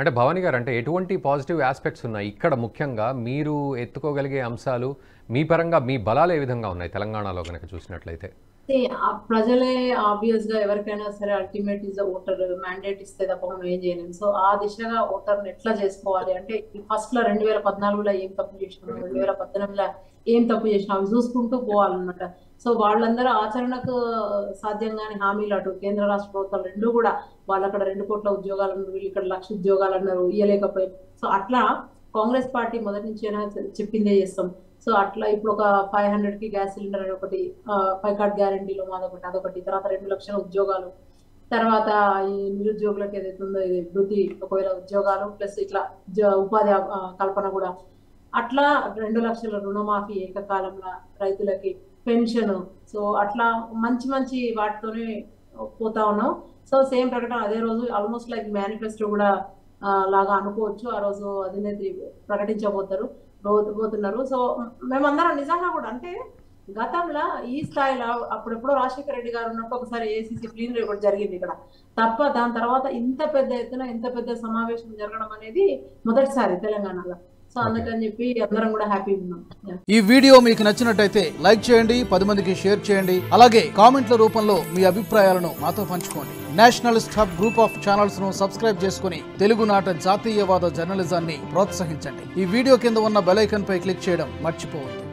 అంటే భవానీ గారు అంటే ఎటువంటి పాజిటివ్ ఆస్పెక్ట్స్ ఉన్నాయి ఇక్కడ ముఖ్యంగా మీరు ఎత్తుకోగలిగే అంశాలు మీ పరంగా మీ బలాలు ఏ విధంగా ఉన్నాయి తెలంగాణలో కనుక చూసినట్లయితే See, ఆ ప్రజలే ఆబ్వియస్ గా ఎవరికైనా సరే అల్టిమేట్ ఇస్ ఓటర్ మ్యాండేట్ ఇస్తే తప్ప మనం ఏం చేయలేము సో ఆ దిశగా ఓటర్ని ఎట్లా చేసుకోవాలి అంటే ఫస్ట్ లో రెండు వేల పద్నాలుగులో ఏం తప్పు చేసినాం రెండు వేల పద్దెనిమిదిలో ఏం తప్పు చేసినాం అవి చూసుకుంటూ పోవాలన్నమాట సో వాళ్ళందరూ ఆచరణకు సాధ్యంగానే హామీలు అటు కేంద్ర రాష్ట్ర ప్రభుత్వాలు రెండు కూడా వాళ్ళు అక్కడ రెండు కోట్ల ఉద్యోగాలు అన్నారు వీళ్ళు ఇక్కడ లక్ష ఉద్యోగాలు అన్నారు ఇయ్యలేకపోయారు సో అట్లా కాంగ్రెస్ పార్టీ మొదటి నుంచి అయినా చెప్పిందే చేస్తాం సో అట్లా ఇప్పుడు ఒక ఫైవ్ హండ్రెడ్ కి గ్యాస్ సిలిండర్ అని ఒకటి ఫైవ్ కార్డ్ గ్యారంటీలో మాదొకటి అదొకటి తర్వాత రెండు లక్షల ఉద్యోగాలు తర్వాత ఈ నిరుద్యోగులకు ఏదైతే ఉందో ఇది వృద్ధి ఒకవేళ ఉద్యోగాలు ప్లస్ ఇట్లా జ- ఉపాధి ఆ, కల్పన కూడా అట్లా రెండు లక్షల రుణమాఫీ ఏకకాలంలో రైతులకి పెన్షన్ సో అట్లా మంచి మంచి వాటితోనే పోతా ఉన్నాం సో సేమ్ ప్రకటన అదే రోజు ఆల్మోస్ట్ లైక్ మేనిఫెస్టో కూడా ఆ, లాగా అనుకోవచ్చు ఆ రోజు అధినేత్రి ప్రకటించబోతారు పో- పోతున్నారు సో మేమందరం నిజంగా కూడా అంటే గతంలో ఈ స్థాయిలో అప్పుడెప్పుడో రాజశేఖర రెడ్డి గారు ఉన్నప్పుడు ఒకసారి ఏసీసీ ప్లీనరీ కూడా జరిగింది ఇక్కడ తప్ప దాని తర్వాత ఇంత పెద్ద ఎత్తున ఇంత పెద్ద సమావేశం జరగడం అనేది మొదటిసారి తెలంగాణలో సో అందుకని చెప్పి అందరం కూడా హ్యాపీగా ఉన్నాం Yeah. ఈ వీడియో మీకు నచ్చినట్టయితే లైక్ చేయండి పది మందికి షేర్ చేయండి అలాగే కామెంట్ల రూపంలో మీ అభిప్రాయాలను మాతో పంచుకోండి nationalist hub group of channels ను సబ్స్క్రైబ్ చేసుకుని తెలుగునాట జాతీయవాద జర్నలిజాన్ని ప్రోత్సహించండి ఈ వీడియో కింద ఉన్న బెల్ ఐకాన్ పై క్లిక్ చేయడం మర్చిపోవద్దు